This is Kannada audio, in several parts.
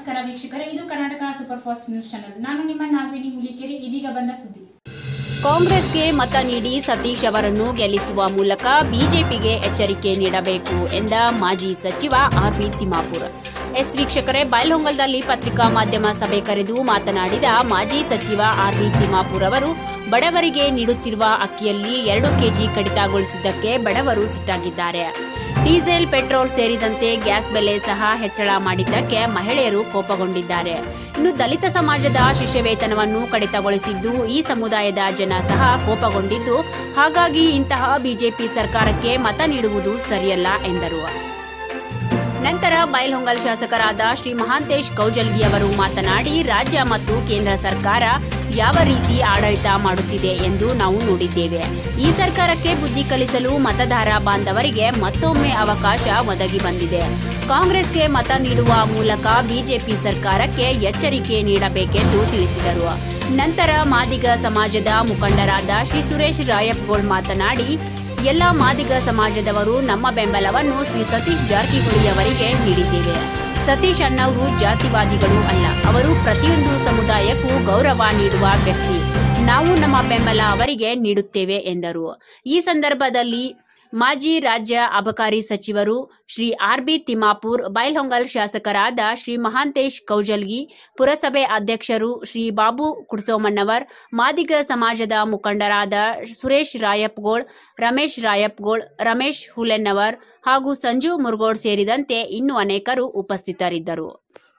ನಮಸ್ಕಾರ ವೀಕ್ಷಕರೇ ಇದು Karnataka super fast news channel ನಾನು ನಿಮ್ಮ ನಾಗವೇಣಿ ಹುಲಿಕೆರೆ ಇದೀಗ ಬಂದ ಸುದ್ದಿ ಕಾಂಗ್ರೆಸ್ಗೆ ಮತ ನೀಡಿ ಸತೀಶ್ ಅವರನ್ನು ಗೆಲ್ಲಿಸುವ ಮೂಲಕ ಬಿಜೆಪಿಗೆ ಎಚ್ಚರಿಕೆ ನೀಡಬೇಕು ಎಂದ ಮಾಜಿ ಸಚಿವ ಆರ್ಬಿ ತಿಮ್ಮಾಪುರ್ ಎಸ್ ವೀಕ್ಷಕರೇ ಬೈಲ್ಹೊಂಗಲದಲ್ಲಿ ಪತ್ರಿಕಾ ಮಾಧ್ಯಮ ಸಭೆ ಕರೆದು ಮಾತನಾಡಿದ ಮಾಜಿ ಸಚಿವ ಆರ್ಬಿ ತಿಮ್ಮಾಪುರ್ ಅವರು ಬಡವರಿಗೆ ನೀಡುತ್ತಿರುವ ಅಕ್ಕಿಯಲ್ಲಿ ಎರಡು ಕೆಜಿ ಕಡಿತಗೊಳಿಸಿದ್ದಕ್ಕೆ ಬಡವರು ಸಿಟ್ಟಾಗಿದ್ದಾರೆ ಡೀಸೆಲ್ ಪೆಟ್ರೋಲ್ ಸೇರಿದಂತೆ ಗ್ಯಾಸ್ ಬೆಲೆ ಸಹ ಹೆಚ್ಚಳ ಮಾಡಿದ್ದಕ್ಕೆ ಮಹಿಳೆಯರು ಕೋಪಗೊಂಡಿದ್ದಾರೆ ಇನ್ನು ದಲಿತ ಸಮಾಜದ ಶಿಷ್ಯ ವೇತನವನ್ನು ಕಡಿತಗೊಳಿಸಿದ್ದು ಈ ಸಮುದಾಯದ ಜನ ಸಹ ಕೋಪಗೊಂಡಿದ್ದು ಹಾಗಾಗಿ ಇಂತಹ ಬಿಜೆಪಿ ಸರ್ಕಾರಕ್ಕೆ ಮತ ನೀಡುವುದು ಸರಿಯಲ್ಲ ಎಂದರು ನಂತರ ಬೈಲ್ಹೊಂಗಲ್ ಶಾಸಕರಾದ ಶ್ರೀ ಮಹಾಂತೇಶ್ ಕೌಜಲ್ಗಿ ಅವರು ಮಾತನಾಡಿ ರಾಜ್ಯ ಮತ್ತು ಕೇಂದ್ರ ಸರ್ಕಾರ ಯಾವ ರೀತಿ ಆಡಳಿತ ಮಾಡುತ್ತಿದೆ ಎಂದು ನಾವು ನೋಡಿದ್ದೇವೆ ಈ ಸರ್ಕಾರಕ್ಕೆ ಬುದ್ಧಿ ಕಲಿಸಲು ಮತದಾರ ಬಾಂಧವರಿಗೆ ಮತ್ತೊಮ್ಮೆ ಅವಕಾಶ ಒದಗಿ ಬಂದಿದೆ ಕಾಂಗ್ರೆಸ್ಗೆ ಮತ ನೀಡುವ ಮೂಲಕ ಬಿಜೆಪಿ ಸರ್ಕಾರಕ್ಕೆ ಎಚ್ಚರಿಕೆ ನೀಡಬೇಕೆಂದು ತಿಳಿಸಿದರು ನಂತರ ಮಾದಿಗ ಸಮಾಜದ ಮುಖಂಡರಾದ ಶ್ರೀ ಸುರೇಶ್ ರಾಯಪ್ಗೋಳ್ ಮಾತನಾಡಿ ಎಲ್ಲ ಮಾದಿಗ ಸಮಾಜದವರು ನಮ್ಮ ಬೆಂಬಲವನ್ನು ಶ್ರೀ ಸತೀಶ್ ಜಾರಕಿಹೊಳಿ ಅವರಿಗೆ ನೀಡಿದ್ದೇವೆ ಸತೀಶ್ ಅಣ್ಣವರು ಜಾತಿವಾದಿಗಳು ಅಲ್ಲ ಅವರು ಪ್ರತಿಯೊಂದು ಸಮುದಾಯಕ್ಕೂ ಗೌರವ ನೀಡುವ ವ್ಯಕ್ತಿ ನಾವು ನಮ್ಮ ಬೆಂಬಲ ಅವರಿಗೆ ನೀಡುತ್ತೇವೆ ಎಂದರು ಈ ಸಂದರ್ಭದಲ್ಲಿ ಮಾಜಿ ರಾಜ್ಯ ಅಬಕಾರಿ ಸಚಿವರು ಶ್ರೀ ಆರ್ಬಿ ತಿಮ್ಮಾಪುರ್ ಬೈಲ್ಹೊಂಗಲ್ ಶಾಸಕರಾದ ಶ್ರೀ ಮಹಾಂತೇಶ್ ಕೌಜಲ್ಗಿ ಪುರಸಭೆ ಅಧ್ಯಕ್ಷರು ಶ್ರೀ ಬಾಬು ಕುಡ್ಸೋಮಣ್ಣವರ್ ಮಾದಿಗ ಸಮಾಜದ ಮುಖಂಡರಾದ ಸುರೇಶ್ ರಾಯಪ್ಗೋಳ್ ರಮೇಶ್ ರಾಯಪ್ಗೋಳ್ ರಮೇಶ್ ಹುಲೆನ್ನವರ್ ಹಾಗೂ ಸಂಜು ಮುರುಗೋಡ್ ಸೇರಿದಂತೆ ಇನ್ನೂ ಅನೇಕರು ಉಪಸ್ಥಿತರಿದ್ದರು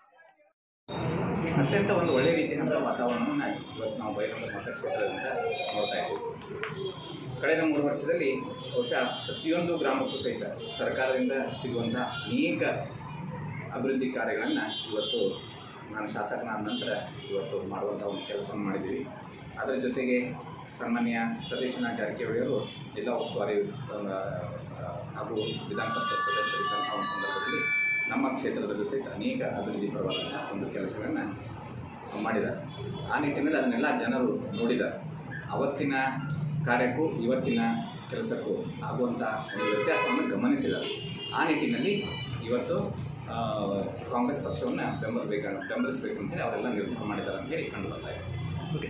ಅತ್ಯಂತ ಒಂದು ಒಳ್ಳೆಯ ರೀತಿಯಾದ ವಾತಾವರಣವನ್ನು ಇವತ್ತು ನಾವು ಬಯಲುಗಳ ಮತಕ್ಷೇತ್ರದಿಂದ ನೋಡ್ತಾ ಇದ್ದೀವಿ ಕಳೆದ ಮೂರು ವರ್ಷದಲ್ಲಿ ಬಹುಶಃ ಪ್ರತಿಯೊಂದು ಗ್ರಾಮಕ್ಕೂ ಸಹಿತ ಸರ್ಕಾರದಿಂದ ಸಿಗುವಂಥ ಅನೇಕ ಅಭಿವೃದ್ಧಿ ಕಾರ್ಯಗಳನ್ನು ಇವತ್ತು ನಾನು ಶಾಸಕನಾದ ನಂತರ ಇವತ್ತು ಮಾಡುವಂಥ ಒಂದು ಕೆಲಸವನ್ನು ಮಾಡಿದ್ದೀವಿ ಅದರ ಜೊತೆಗೆ ಸನ್ಮಾನ್ಯ ಸತೀಶನ ಜಾರಕಿಹೊಳಿ ಅವರು ಜಿಲ್ಲಾ ಉಸ್ತುವಾರಿ ಸ- ಸ- ಹಾಗೂ ವಿಧಾನ ಪರಿಷತ್ ಸದಸ್ಯರಿದ್ದಂಥ ಒಂದು ಸಂದರ್ಭದಲ್ಲಿ ನಮ್ಮ ಕ್ಷೇತ್ರದಲ್ಲೂ ಸಹಿತ ಅನೇಕ ಅಭಿವೃದ್ಧಿ ಪರವಾದಂಥ ಒಂದು ಕೆಲಸಗಳನ್ನು ಮಾಡಿದ್ದಾರೆ ಆ ನಿಟ್ಟಿನಲ್ಲಿ ಅದನ್ನೆಲ್ಲ ಜನರು ನೋಡಿದ್ದಾರೆ ಅವತ್ತಿನ ಕಾರ್ಯಕ್ಕೂ ಇವತ್ತಿನ ಕೆಲಸಕ್ಕೂ ಆಗುವಂಥ ಒಂದು ವ್ಯತ್ಯಾಸವನ್ನು ಗಮನಿಸಿದ್ದಾರೆ ಆ ನಿಟ್ಟಿನಲ್ಲಿ ಇವತ್ತು ಆ, ಕಾಂಗ್ರೆಸ್ ಪಕ್ಷವನ್ನು ಬೆಂಬಲಬೇಕು ಬೆಂಬಲಿಸಬೇಕು ಅಂತೇಳಿ ಅವರೆಲ್ಲ ನಿರ್ಧಾರ ಮಾಡಿದ್ದಾರೆ ಅಂತೇಳಿ ಕಂಡು ಬರ್ತಾ ಇದೆ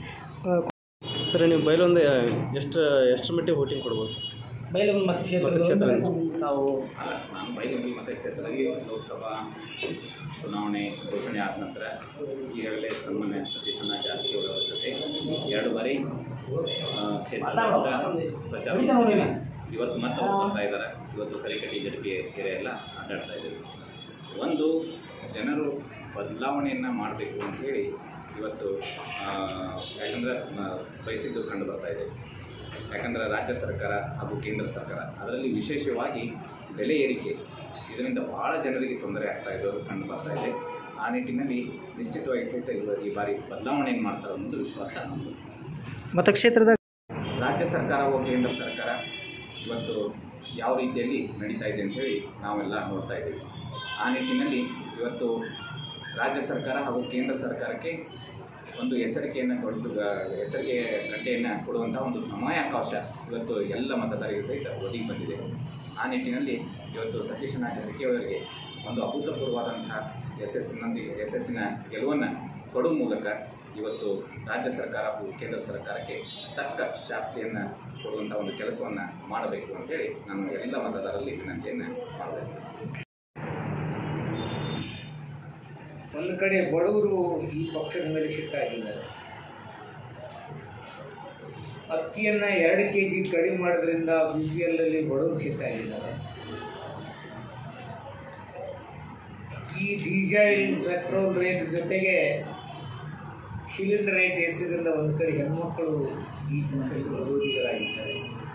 ಸರ್ ನೀವು ಬೈಲೊಂದು ಎಷ್ಟು ಎಷ್ಟು ಮಟ್ಟಿಗೆ ವೋಟಿಂಗ್ ಕೊಡ್ಬೋದು ಸರ್ ಬೈಲಹೊಂಗಲ ಮತಕ್ಷೇತ್ರದ ಮತಕ್ಷೇತ್ರ. ತಾವು ಅಲ್ಲ ನಾನು ಬೈಲಹೊಂಗಲ ಮತಕ್ಷೇತ್ರದಲ್ಲಿ ಲೋಕಸಭಾ ಚುನಾವಣೆ ಘೋಷಣೆ ಆದ ನಂತರ ಈಗಾಗಲೇ ಸನ್ಮಾನ್ಯ ಸತೀಶಣ್ಣ ಜಾರಕಿಹೊಳಿ ಅವರ ಜೊತೆ ಎರಡು ಬಾರಿ ಆ, ಕ್ಷೇತ್ರದಿಂದ ಪ್ರಚಾರ ಮಾಡಿದ್ದೀನಿ. ಇವತ್ತು ಮತ್ತೆ ಅವ್ರು ಬರ್ತಾ ಇದ್ದಾರೆ ಇವತ್ತು ಕರಿಕಟ್ಟಿ ಜಡ್ಪಿ ಏರಿಯಾ ಎಲ್ಲ ಆಟಾಡ್ತಾ ಇದ್ದೀವಿ ಒಂದು ಜನರು ಬದಲಾವಣೆಯನ್ನು ಮಾಡಬೇಕು ಅಂತೇಳಿ ಇವತ್ತು ಆ, ಯಾಕಂದರೆ ಬಯಸಿದ್ದು ಕಂಡು ಬರ್ತಾ ಇದೆ ಯಾಕಂದರೆ ರಾಜ್ಯ ಸರ್ಕಾರ ಹಾಗೂ ಕೇಂದ್ರ ಸರ್ಕಾರ ಅದರಲ್ಲಿ ವಿಶೇಷವಾಗಿ ಬೆಲೆ ಏರಿಕೆ ಇದರಿಂದ ಭಾಳ ಜನರಿಗೆ ತೊಂದರೆ ಆಗ್ತಾ ಇರೋದು ಕಂಡು ಬರ್ತಾ ಇದೆ ಆ ನಿಟ್ಟಿನಲ್ಲಿ ನಿಶ್ಚಿತವಾಗಿ ಸಹಿತ ಇವ- ಈ ಬಾರಿ ಬದಲಾವಣೆಯನ್ನು ಮಾಡ್ತಾರೆ ಅನ್ನೋದು ವಿಶ್ವಾಸ ನಮ್ಮದು ಮತಕ್ಷೇತ್ರದ ರಾಜ್ಯ ಸರ್ಕಾರ ಹಾಗೂ ಕೇಂದ್ರ ಸರ್ಕಾರ ಇವತ್ತು ಯಾವ ರೀತಿಯಲ್ಲಿ ನಡೀತಾ ಇದೆ ಅಂತೇಳಿ ನಾವೆಲ್ಲ ನೋಡ್ತಾ ಇದ್ದೀವಿ ಆ ನಿಟ್ಟಿನಲ್ಲಿ ಇವತ್ತು ರಾಜ್ಯ ಸರ್ಕಾರ ಹಾಗೂ ಕೇಂದ್ರ ಸರ್ಕಾರಕ್ಕೆ ಒಂದು ಎಚ್ಚರಿಕೆಯನ್ನು ಕೊಟ್ಟು ಎಚ್ಚರಿಕೆ ಗಂಟೆಯನ್ನು ಕೊಡುವಂಥ ಒಂದು ಸಮಯಾವಕಾಶ ಇವತ್ತು ಎಲ್ಲ ಮತದಾರರಿಗೆ ಸಹಿತ ಒದಗಿ ಬಂದಿದೆ ಆ ನಿಟ್ಟಿನಲ್ಲಿ ಇವತ್ತು ಸತೀಶಣ್ಣ ಜಾರಕಿಹೊಳಿಯವರಿಗೆ ಒಂದು ಅಭೂತಪೂರ್ವವಾದಂತಹ ಯಶಸ್ಸಿನೊಂದಿಗೆ ಯಶಸ್ಸಿನ ಗೆಲುವನ್ನು ಕೊಡುವ ಮೂಲಕ ಇವತ್ತು ರಾಜ್ಯ ಸರ್ಕಾರ ಹಾಗೂ ಕೇಂದ್ರ ಸರ್ಕಾರಕ್ಕೆ ತಕ್ಕ ಶಾಸ್ತಿಯನ್ನು ಕೊಡುವಂಥ ಒಂದು ಕೆಲಸವನ್ನು ಮಾಡಬೇಕು ಅಂತೇಳಿ ನಾನು ಎಲ್ಲ ಮತದಾರರಲ್ಲಿ ವಿನಂತಿಯನ್ನು ಮಾಡಬಯಸ್ತೇನೆ ಒಂದು ಕಡೆ ಬಡವರು ಈ ಪಕ್ಷದ ಮೇಲೆ ಸಿಟ್ಟಾಗಿದ್ದಾರೆ ಅಕ್ಕಿಯನ್ನು ಎರಡು ಕೆ ಜಿ ಕಡಿಮೆ ಮಾಡೋದ್ರಿಂದ ಬಿ ಪಿ ಎಲ್ಲಲ್ಲಿ ಬಡವರು ಸಿಟ್ಟಾಗಿದ್ದಾರೆ ಈ ಡೀಸೆಲ್ ಪೆಟ್ರೋಲ್ ರೇಟ್ ಜೊತೆಗೆ ಸಿಲಿಂಡರ್ ರೇಟ್ ಹೆಸರಿಂದ ಒಂದು ಕಡೆ ಹೆಣ್ಮಕ್ಕಳು ಈ ಪಕ್ಷಕ್ಕೆ ವಿರೋಧಿಗಳಾಗಿದ್ದಾರೆ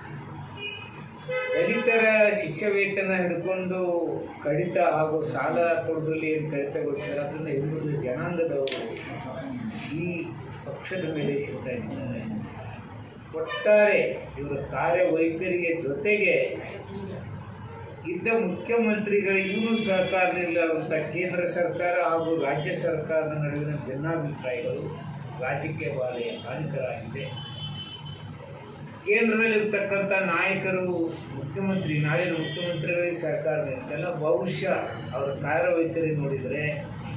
ದಲಿತರ ಶಿಷ್ಯ ವೇತನ ಹಿಡ್ಕೊಂಡು ಕಡಿತ ಹಾಗೂ ಸಾಲ ಕೊಡದಲ್ಲಿ ಏನು ಕಡಿತಗೊಳಿಸ್ತಾರೆ ಅದರಿಂದ ಹಿಂದುಳಿದ ಜನಾಂಗದವರು ಈ ಪಕ್ಷದ ಮೇಲೆ ಸಿದ್ಧಾಗಿದ್ದಾರೆ ಒಟ್ಟಾರೆ ಇವರ ಕಾರ್ಯವೈಖರಿಯ ಜೊತೆಗೆ ಇದ್ದ ಮುಖ್ಯಮಂತ್ರಿಗಳಿಗೂ ಸಹಕಾರವಿಲ್ಲದಂಥ ಕೇಂದ್ರ ಸರ್ಕಾರ ಹಾಗೂ ರಾಜ್ಯ ಸರ್ಕಾರದ ನಡುವಿನ ಭಿನ್ನಾಭಿಪ್ರಾಯಗಳು ರಾಜಕೀಯ ಬಾಲೆಯ ಹಾನಿಕರಾಗಿದೆ ಕೇಂದ್ರದಲ್ಲಿರ್ತಕ್ಕಂಥ ನಾಯಕರು ಮುಖ್ಯಮಂತ್ರಿ ನಾಳಿನ ಮುಖ್ಯಮಂತ್ರಿಗಳಿಗೆ ಸಹಕಾರ ನೀಡ್ತಲ್ಲ ಬಹುಶಃ ಅವರ ಕಾರ್ಯವೈಖರಿ ನೋಡಿದರೆ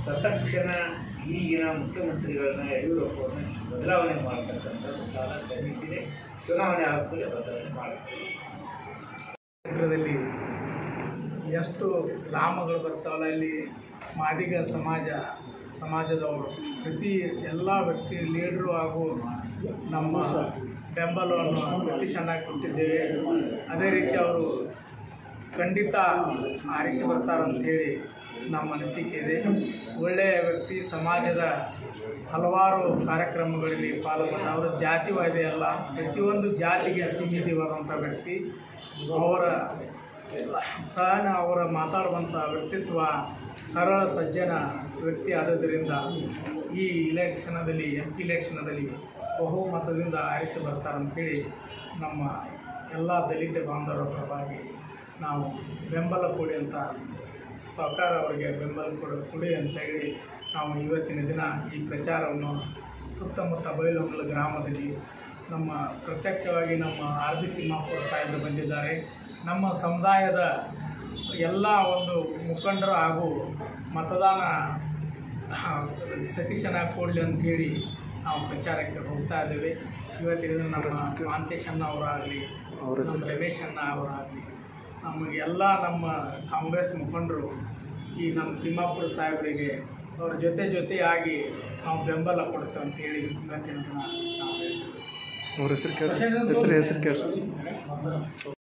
ತತ್ಕ್ಷಣ ಈಗಿನ ಮುಖ್ಯಮಂತ್ರಿಗಳನ್ನ ಯಡಿಯೂರಪ್ಪವ್ರನ್ನ ಬದಲಾವಣೆ ಮಾಡ್ತಕ್ಕಂಥದ್ದು ಕಾಲ ಸಮಿತಿನೇ ಚುನಾವಣೆ ಆದಮೇಲೆ ಬದಲಾವಣೆ ಮಾಡ್ತಾರೆ ಕ್ಷೇತ್ರದಲ್ಲಿ ಎಷ್ಟು ಗ್ರಾಮಗಳು ಬರ್ತಾವಲ್ಲ ಅಲ್ಲಿ ಮಾದಿಗ ಸಮಾಜ ಸಮಾಜದವರು ಪ್ರತಿ ಎಲ್ಲ ವ್ಯಕ್ತಿ ಲೀಡ್ರು ಹಾಗೂ ನಮ್ಮ ಬೆಂಬಲವನ್ನು ಸತೀಶ್ ಅಣ್ಣಗೆ ಕೊಟ್ಟಿದ್ದೇವೆ ಅದೇ ರೀತಿ ಅವರು ಖಂಡಿತ ಆರಿಸಿ ಬರ್ತಾರಂತೇಳಿ ನಮ್ಮ ಅನಿಸಿಕೆ ಇದೆ ಒಳ್ಳೆಯ ವ್ಯಕ್ತಿ ಸಮಾಜದ ಹಲವಾರು ಕಾರ್ಯಕ್ರಮಗಳಲ್ಲಿ ಪಾಲ್ಗೊಂಡು ಅವರು ಜಾತಿವಾದಿ ಅಲ್ಲ ಪ್ರತಿಯೊಂದು ಜಾತಿಗೆ ಸೀಮಿತವಾದಂಥ ವ್ಯಕ್ತಿ ಅವರ ಸಹನ ಅವರ ಮಾತಾಡುವಂಥ ವ್ಯಕ್ತಿತ್ವ ಸರಳ ಸಜ್ಜನ ವ್ಯಕ್ತಿ ಆದದ್ದರಿಂದ ಈ ಇಲೆಕ್ಷನದಲ್ಲಿ ಎಂ ಪಿ ಇಲೆಕ್ಷನದಲ್ಲಿ ಬಹುಮತದಿಂದ ಆರಿಸಿ ಬರ್ತಾರಂತೇಳಿ ನಮ್ಮ ಎಲ್ಲ ದಲಿತ ಬಾಂಧವರ ಪರವಾಗಿ ನಾವು ಬೆಂಬಲ ಕೊಡಿ ಅಂತ ಸರ್ಕಾರ ಅವರಿಗೆ ಬೆಂಬಲ ಕೊಡು ಕೊಡಿ ಅಂತ ಹೇಳಿ ನಾವು ಇವತ್ತಿನ ದಿನ ಈ ಪ್ರಚಾರವನ್ನು ಸುತ್ತಮುತ್ತ ಬೈಲಹೊಂಗಲ ಗ್ರಾಮದಲ್ಲಿ ನಮ್ಮ ಪ್ರತ್ಯಕ್ಷವಾಗಿ ನಮ್ಮ ಆರ್ ಬಿ ತಿಮ್ಮಾಪುರ ಸಾಹೇಬರು ಬಂದಿದ್ದಾರೆ ನಮ್ಮ ಸಮುದಾಯದ ಎಲ್ಲ ಒಂದು ಮುಖಂಡರು ಹಾಗೂ ಮತದಾನ ಆ, ಸತೀಶನ ಕೊಡಲಿ ಅಂಥೇಳಿ ನಾವು ಪ್ರಚಾರಕ್ಕೆ ಹೋಗ್ತಾ ಇದ್ದೇವೆ ಇವತ್ತಿನ ದಿನ ನಮ್ಮ ಮಾಂತೇಶ್ ಅಣ್ಣ ಅವರಾಗಲಿ ನಮ್ಮ ರಮೇಶ್ ಅಣ್ಣ ಅವರಾಗಲಿ ನಮಗೆಲ್ಲ ನಮ್ಮ ಕಾಂಗ್ರೆಸ್ ಮುಖಂಡರು ಈ ನಮ್ಮ ತಿಮ್ಮಾಪುರ ಸಾಹೇಬರಿಗೆ ಅವ್ರ ಜೊತೆ ಜೊತೆಯಾಗಿ ನಾವು ಬೆಂಬಲ ಕೊಡ್ತೇವೆ ಅಂತೇಳಿ ಇವತ್ತಿನ ದಿನ ನಾವು ಹೇಳ್ತೀವಿ ಅವ್ರ ಹೆಸರು ಕೇಳಿ ಹೆಸರು ಹೆಸರು ಕೇಳಿ